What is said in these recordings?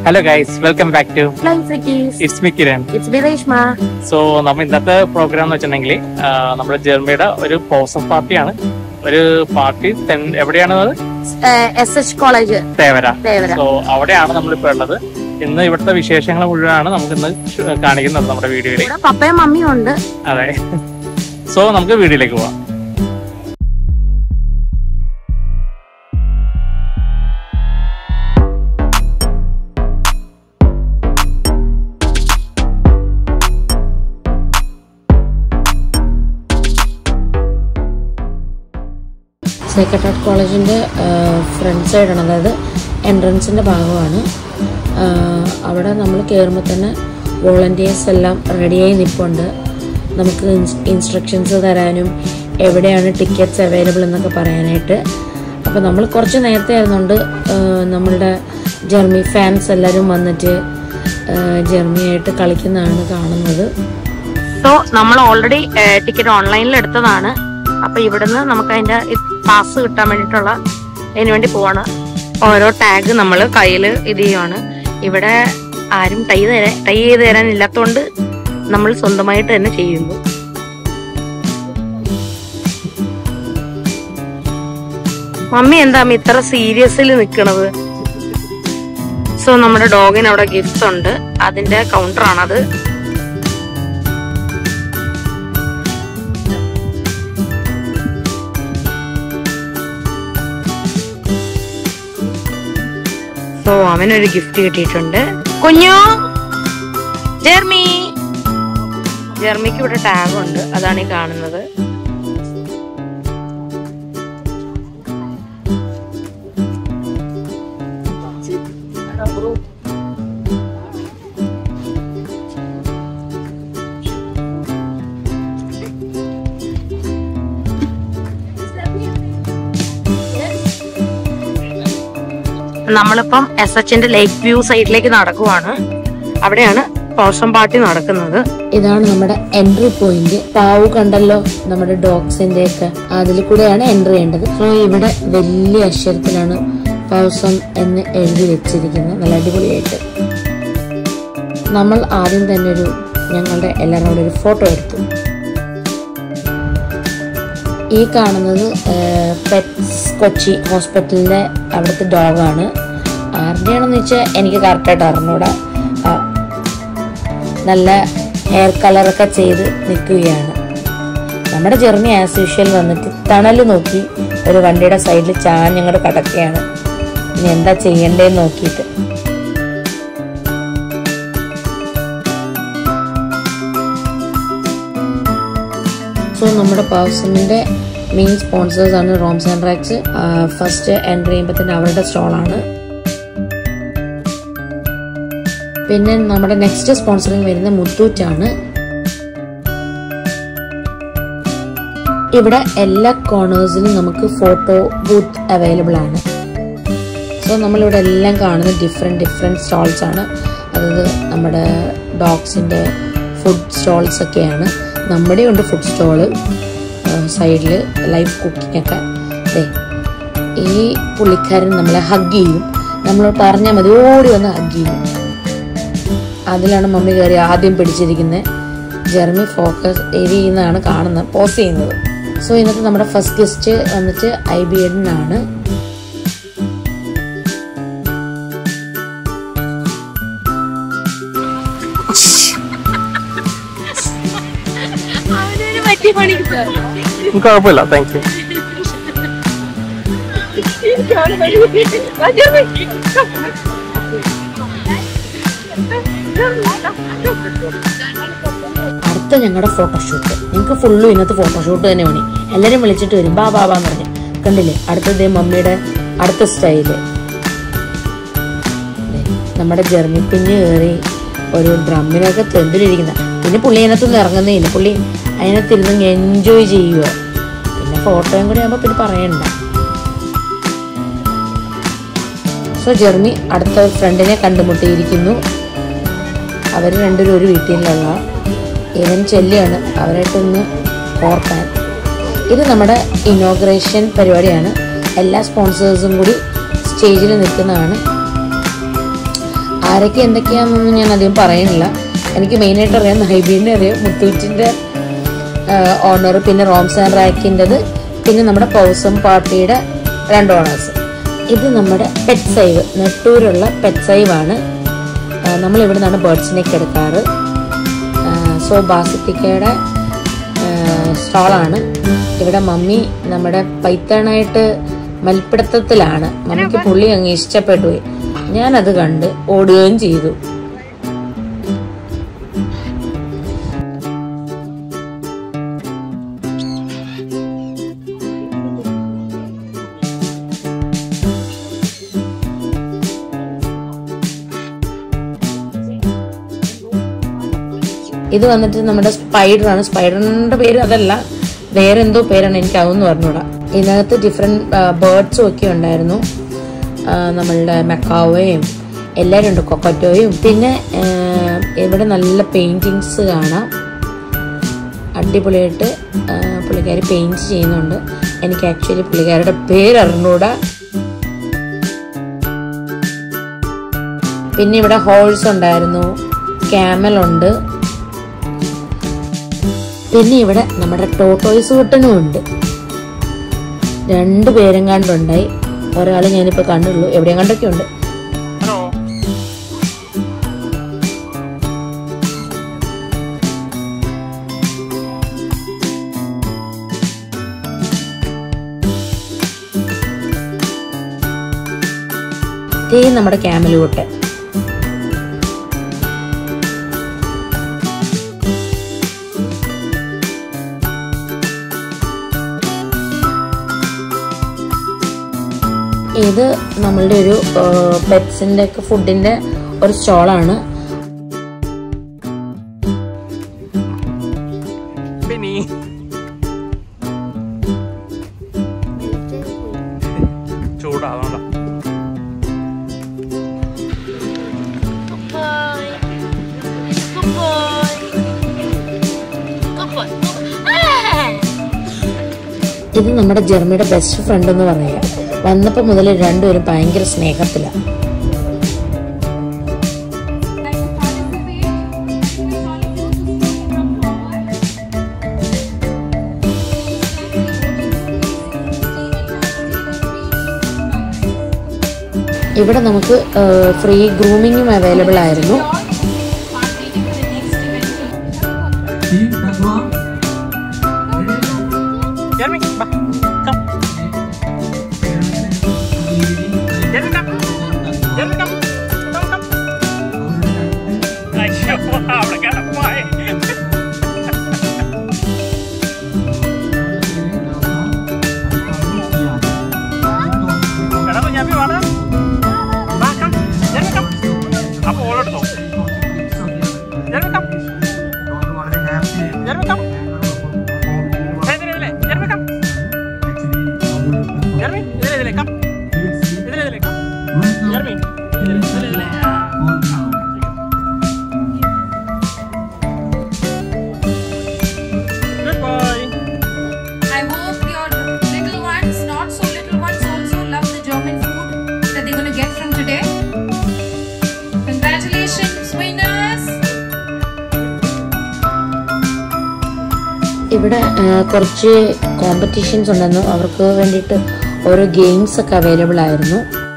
Hello guys welcome back to Flying Frickies. It's me Kiran It's me, Reshma. So നമ്മൾ ഇന്നത്തെ programme എന്ന് വെച്ചിട്ടുണ്ടെങ്കിൽ നമ്മുടെ ജർമ്മയുടെ ഒരു പോസം പാർട്ടിയാണ് ഒരു പാർട്ടി എവിടെയാണ് അത് Uh, SH College, Thevara Thevara. So അവിടെയാണ് നമ്മളിപ്പോ ഉള്ളത് ഇന്ന് ഇവിടുത്തെ വിശേഷങ്ങൾ മുഴുവനാണ് നമുക്ക് ഇന്ന് ഷ്- കാണിക്കുന്നത് നമ്മുടെ വീഡിയോയിൽ ഇവിടെ പപ്പയും മമ്മിയും ഉണ്ട് അതെ സോ നമുക്ക് വീഡിയോയിലേക്ക് പോവാം സേക്രട്ട് ഹാർട്ട് കോളേജിൻ്റെ ഫ്രണ്ട് സൈഡാണ് അതായത് എൻട്രൻസിൻ്റെ ഭാഗമാണ് ആ, അവിടെ നമ്മൾ കയറുമ്പോൾ തന്നെ വോളണ്ടിയേഴ്സ് എല്ലാം റെഡിയായി നിൽപ്പുണ്ട് നമുക്ക് ഇൻസ്ട്രക്ഷൻസ് തരാനും എവിടെയാണ് ടിക്കറ്റ്സ് അവൈലബിൾ എന്നൊക്കെ പറയാനായിട്ട് അപ്പോൾ നമ്മൾ കുറച്ച് നേരത്തെ ആയിരുന്നുകൊണ്ട് ആ, നമ്മളുടെ ജർമ്മി ഫാൻസ് എല്ലാവരും വന്നിട്ട് ആ, ജർമ്മിയായിട്ട് കളിക്കുന്നതാണ് കാണുന്നത് സോ നമ്മൾ ഓൾറെഡി ടിക്കറ്റ് ഓൺലൈനിൽ എടുത്തതാണ് അപ്പൊ ഇവിടുന്ന് നമുക്ക് അതിന്റെ പാസ് കിട്ടാൻ വേണ്ടിയിട്ടുള്ള അതിന് വേണ്ടി പോവാണ് ഓരോ ടാഗ് നമ്മൾ കയ്യിൽ ഇത് ചെയ്യുവാണ് ഇവിടെ ആരും ടൈ തരാൻ ടൈ ചെയ്ത് തരാൻ ഇല്ലാത്തതുകൊണ്ട് നമ്മൾ സ്വന്തമായിട്ട് തന്നെ ചെയ്യുന്നു മമ്മി എന്താ അമ്മ ഇത്ര സീരിയസിൽ നിക്കണത് സോ നമ്മുടെ ഡോഗിന് അവിടെ ഗിഫ്റ്റ്സ് ഉണ്ട് അതിന്റെ കൗണ്ടർ ആണത് സോ അവനൊരു ഗിഫ്റ്റ് കിട്ടിയിട്ടുണ്ട് കുഞ്ഞു ജെർമി ജെർമിക്ക് ഇവിടെ ടാഗ് ഉണ്ട് അതാണ് ഈ കാണുന്നത് നമ്മളിപ്പം എസ് എച്ചിന്റെ ലേക്ക് വ്യൂ സൈഡിലേക്ക് നടക്കുവാണ് അവിടെയാണ് പോഷം പാർട്ടി നടക്കുന്നത് ഇതാണ് നമ്മുടെ എൻട്രി പോയിന്റ് പാവു കണ്ടല്ലോ നമ്മുടെ ഡോഗ്സിന്റെ ഒക്കെ അതിൽ കൂടെയാണ് എൻട്രി ചെയ്യേണ്ടത് സോ ഇവിടെ വലിയ അക്ഷരത്തിലാണ് പൗസം എന്ന് എഴുതി വെച്ചിരിക്കുന്നത് നല്ല അടിപൊളിയായിട്ട് നമ്മൾ ആദ്യം തന്നെ ഒരു ഞങ്ങളുടെ എല്ലാവരോടും ഒരു ഫോട്ടോ എടുത്തു ഈ കാണുന്നത് പെറ്റ്സ് കൊച്ചി ഹോസ്പിറ്റലിലെ അവിടുത്തെ ഡോഗാണ് ആരുടെയാണെന്ന് വെച്ചാൽ എനിക്ക് കറക്റ്റായിട്ട് അറിഞ്ഞൂടാ ആ, നല്ല ഹെയർ കളറൊക്കെ ചെയ്ത് നിൽക്കുകയാണ് നമ്മുടെ ജെർണി ആസ് യൂഷ്വൽ വന്നിട്ട് തണൽ നോക്കി ഒരു വണ്ടിയുടെ സൈഡിൽ ചാഞ്ഞങ്ങോട്ട് കിടക്കുകയാണ് ഇനി എന്താ ചെയ്യണ്ടേന്ന് നോക്കിയിട്ട് സോ നമ്മുടെ പൗസമിന്റെ മെയിൻ സ്പോൺസേഴ്സ് ആണ് Rooms and Racks first entry ചെയ്യുമ്പോൾ തന്നെ അവരുടെ സ്റ്റോളാണ് പിന്നെ നമ്മുടെ നെക്സ്റ്റ് സ്പോൺസറിങ് വരുന്ന മുത്തൂറ്റാണ് ഇവിടെ എല്ലാ കോർണേഴ്സിലും നമുക്ക് ഫോട്ടോ ബൂത്ത് അവൈലബിൾ ആണ് സോ നമ്മളിവിടെ എല്ലാം കാണുന്ന ഡിഫറെൻറ്റ് ഡിഫറെൻറ്റ് സ്റ്റോൾസ് ആണ് അതായത് നമ്മുടെ ഡോഗ്സിൻ്റെ ഫുഡ് സ്റ്റോൾസ് ഒക്കെയാണ് നമ്മുടെ ഉണ്ട് ഫുഡ് സ്റ്റോള് സൈഡിൽ ലൈവ് കുക്കിംഗ് ഒക്കെ ദേ ഈ പുള്ളിക്കാരൻ നമ്മളെ ഹഗ് ചെയ്യും നമ്മൾ പറഞ്ഞാൽ മതി ഓടി വന്ന് ഹഗ് ചെയ്യും അതിലാണ് മമ്മി കയറി ആദ്യം പിടിച്ചിരിക്കുന്നത് ജെർമി ഫോക്കസ് ഏരിയ ചെയ്യുന്നതാണ് കാണുന്നത് പോസ് ചെയ്യുന്നത് സോ ഇന്നത്തെ നമ്മുടെ ഫസ്റ്റ് ഗസ്റ്റ് വന്നിട്ട് ഐ ബി എഡിനാണ് കുഴപ്പമില്ല താങ്ക് യു അടുത്ത ഞങ്ങളുടെ ഫോട്ടോഷൂട്ട് ഞങ്ങൾക്ക് ഫുള്ളും ഇന്നത്തെ ഫോട്ടോഷൂട്ട് തന്നെ പണി എല്ലാവരും വിളിച്ചിട്ട് വരും ബാ ബാ ബാന്ന് പറഞ്ഞു കണ്ടില്ലേ അടുത്തത് മമ്മിയുടെ അടുത്ത സ്റ്റൈല് നമ്മുടെ ജർമ്മി പിഞ്ഞ് കയറി ഒരു ഡ്രമ്മിനൊക്കെ തെന്തിലിരിക്കുന്ന പിന്നെ പുള്ളി അതിനകത്തൊന്നും ഇറങ്ങുന്നേ ഇല്ല പുള്ളി അതിനകത്തിരുന്ന് എൻജോയ് ചെയ്യുക പിന്നെ ഫോട്ടോയും കൂടി ആകുമ്പോൾ പിന്നെ പറയണ്ട സോ ജെർമി അടുത്ത ഫ്രണ്ടിനെ കണ്ടുമുട്ടിയിരിക്കുന്നു അവർ രണ്ടുപേരും ഒരു വീട്ടിലുള്ള ഇവൻ ചെല്ലിയാണ് അവരായിട്ടൊന്ന് ഓർക്കാൻ ഇത് നമ്മുടെ ഇനോഗ്രേഷൻ പരിപാടിയാണ് എല്ലാ സ്പോൺസേഴ്സും കൂടി സ്റ്റേജിൽ നിൽക്കുന്നതാണ് ആരൊക്കെ എന്തൊക്കെയാണെന്നൊന്നും ഞാൻ അധികം പറയുന്നില്ല എനിക്ക് മെയിനായിട്ട് അറിയാം ഹൈബീൻ്റെ അറിയാം മുത്തൂറ്റിൻ്റെ ഓണർ പിന്നെ റോംസ് ആൻഡ് റാക്കിൻ്റെത് പിന്നെ നമ്മുടെ പൗസം പാർട്ടിയുടെ രണ്ട് ഓണേഴ്സ് ഇത് നമ്മുടെ പെറ്റ് സൈവ് നെട്ടൂരുള്ള പെറ്റ് സൈവാണ് നമ്മൾ ഇവിടെ നിന്നാണ് ബേർഡ്സിനൊക്കെ എടുക്കാറ് സോ ബാസിറ്റിക്കയുടെ സ്റ്റാളാണ് ഇവിടെ മമ്മി നമ്മുടെ പൈത്തണായിട്ട് മൽപ്പിടുത്തത്തിലാണ് മമ്മിക്ക് പുള്ളി അങ്ങ് ഇഷ്ടപ്പെട്ടു പോയി ഞാനത് കണ്ട് ഓടുകയും ചെയ്തു ഇത് വന്നിട്ട് നമ്മുടെ സ്പൈഡർ ആണ് സ്പൈഡറിന്റെ പേര് അതല്ല വേറെ എന്തോ പേരാണ് എനിക്ക് അതൊന്നും പറഞ്ഞൂടാ ഇതിനകത്ത് ഡിഫറെന്റ് ബേർഡ്സും ഒക്കെ ഉണ്ടായിരുന്നു ആ, നമ്മളുടെ മെക്കാവയും എല്ലാവരും ഉണ്ട് കൊക്കറ്റോയും പിന്നെ ആ, ഇവിടെ നല്ല പെയിന്റിങ്സ് കാണാം അടിപൊളിയായിട്ട് ആ, പുള്ളിക്കാരി പെയിന്റ് ചെയ്യുന്നുണ്ട് എനിക്ക് ആക്ച്വലി പുള്ളിക്കാരുടെ പേര് അറിഞ്ഞൂടാ പിന്നെ ഇവിടെ ഹോൾസ് ഉണ്ടായിരുന്നു ക്യാമൽ ഉണ്ട് പിന്നെ ഇവിടെ നമ്മുടെ ടോട്ടോയ്സ് കുട്ടനും ഉണ്ട് രണ്ടു പേരും കണ്ടുണ്ടായി ഒരാൾ ഞാനിപ്പോ കണ്ടുള്ളൂ എവിടെയും കണ്ടൊക്കെ ഉണ്ട് ഹലോ ഇതേ നമ്മുടെ ക്യാമൽ കുട്ടൻ ഇത് നമ്മളുടെ ഒരു പെറ്റ്സിന്റെ ഒക്കെ ഫുഡിന്റെ ഒരു സ്റ്റോളാണ് പിന്നെ ചൂടാ അതുകൊണ്ടാ ഇത് നമ്മുടെ ജെർമിയുടെ ബെസ്റ്റ് ഫ്രണ്ട് എന്ന് പറയാം വന്നപ്പോൾ മുതൽ രണ്ടുപേരും ഭയങ്കര സ്നേഹത്തിലാണ് ഇവിടെ നമുക്ക് ഫ്രീ ഗ്രൂമിങ്ങും അവൈലബിൾ ആയിരുന്നു Jeremy, ba, come. Jeremy, come. Jeremy, come. Come, come. അയ്യോ, അവിടെ കിടപ്പായി. എടാ, കുഞ്ഞാപ്പി, വാടാ. വാ, come. Jeremy, come. അപ്പൊ ഓളെടുത്തോ Jeremy, come. Jeremy, come. ഏ, ഇതിലെ, ഇതിലെ. Jeremy, come. Jeremy, ഇതിലെ, ഇതിലെ, come. ഇതിലെ, ഇതിലെ, come. Jeremy, ഇതിലെ, ഇതിലെ, ഇതിലെ. Good boy. I hope your little ones, not so little ones, also love the German food that they're going to get from today. Congratulations, winners! ഇവിടെ ആ, കുറച്ച് കോമ്പറ്റീഷൻസ് ഉണ്ടെന്നു അവർക്ക് വേണ്ടിയിട്ട് ഓരോ ഗെയിംസ് ഒക്കെ അവൈലബിൾ ആയിരുന്നു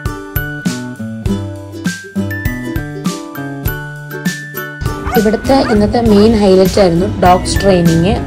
ഇവിടുത്തെ ഇന്നത്തെ മെയിൻ ഹൈലൈറ്റ് ആയിരുന്നു ഡോഗ്സ് ട്രെയിനിങ്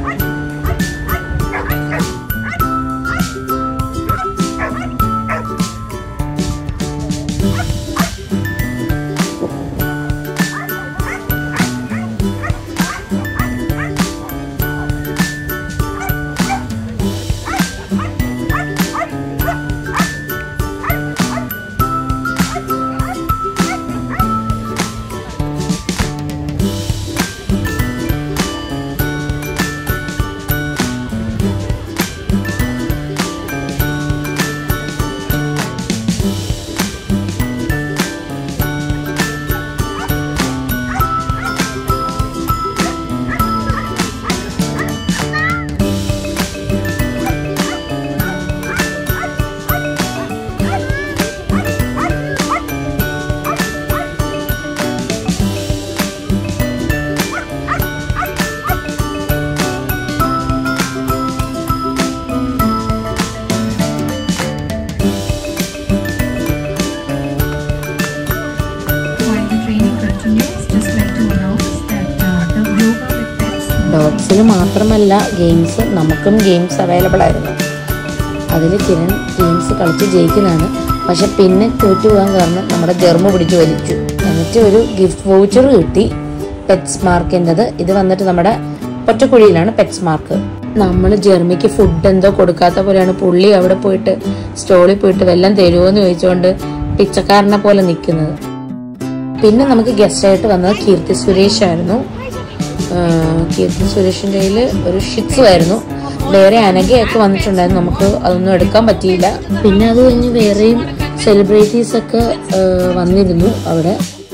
കിഡ്സിന് മാത്രമല്ല ഗെയിംസ് നമുക്കും ഗെയിംസ് അവൈലബിൾ ആയിരുന്നു അതിൽ കിരൺ ഗെയിംസ് കളിച്ച് ജയിക്കുന്നതാണ് പക്ഷെ പിന്നെ തോറ്റു പോകാൻ കാരണം നമ്മുടെ ജർമ്മ പിടിച്ച് വലിച്ചു എന്നിട്ട് ഒരു ഗിഫ്റ്റ് വൗച്ചർ കിട്ടി പെറ്റ്സ് മാർക്കിൻ്റെത് ഇത് വന്നിട്ട് നമ്മുടെ ഒറ്റക്കുഴിയിലാണ് പെറ്റ്സ് മാർക്ക് നമ്മൾ ജർമ്മിക്ക് ഫുഡ് എന്തോ കൊടുക്കാത്ത പോലെയാണ് പുള്ളി അവിടെ പോയിട്ട് സ്റ്റോളിൽ പോയിട്ട് വെല്ലം തരുമോ എന്ന് ചോദിച്ചുകൊണ്ട് പിച്ചക്കാരനെ പോലെ നിൽക്കുന്നത് പിന്നെ നമുക്ക് ഗസ്റ്റ് ആയിട്ട് വന്നത് കീർത്തി സുരേഷ് ആയിരുന്നു ആഹ് കീർത്തി സുരേഷിൻ്റെ കയ്യിൽ ഒരു ഷിറ്റ്സു ആയിരുന്നു വേറെ അനഘയൊക്കെ വന്നിട്ടുണ്ടായിരുന്നു നമുക്ക് അതൊന്നും എടുക്കാൻ പറ്റിയില്ല പിന്നെ അത് കഴിഞ്ഞ് വേറെയും സെലിബ്രിറ്റീസ് ഒക്കെ ആഹ് വന്നിരുന്നു അവിടെ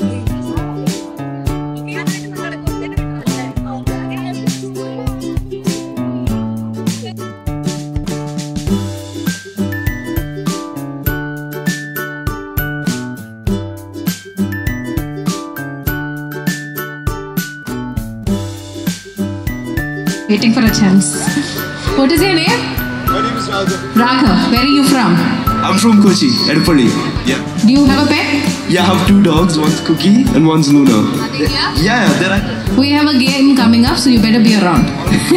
Waiting for a chance. What is your name? My name is Raghav. Raghav. Where are you from? I'm from Kochi, Edapalli. Yeah. Do you have a pet? Yeah, I have two dogs. One's Cookie and one's Luna. Yeah, yeah they're like, We have a game coming up, so you better be around.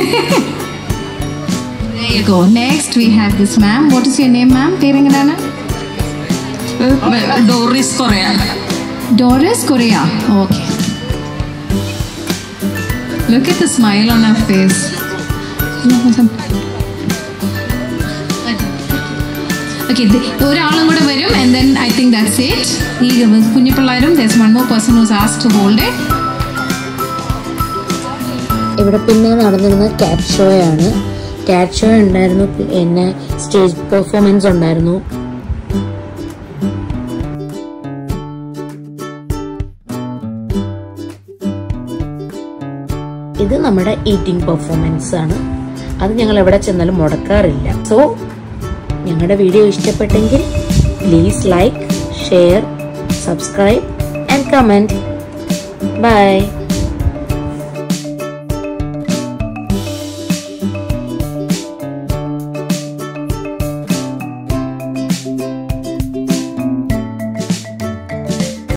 there you go. Next, we have this ma'am. What is your name, ma'am? പേരെങ്ങനെയാണ് Doris Korea Doris Korea. Okay. Look at the smile on her face. Okay, ഒരാളും കൂടെ വരും and then I think that's it. ഈ കുഞ്ഞു പിള്ളേരും there's one more person who's asked to hold it. ഇവിടെ പിന്നെ നടന്നിരുന്ന കാറ്റ് ഷോ ആണ് കാറ്റ് ഷോ ഉണ്ടായിരുന്നു പിന്നെ സ്റ്റേജ് പെർഫോമൻസ് ഉണ്ടായിരുന്നു ഇത് നമ്മുടെ ഈറ്റിംഗ് പെർഫോമൻസ് ആണ് അത് ഞങ്ങൾ എവിടെ ചെന്നാലും മുടക്കാറില്ല സോ ഞങ്ങളുടെ വീഡിയോ ഇഷ്ടപ്പെട്ടെങ്കിൽ please like share subscribe and comment by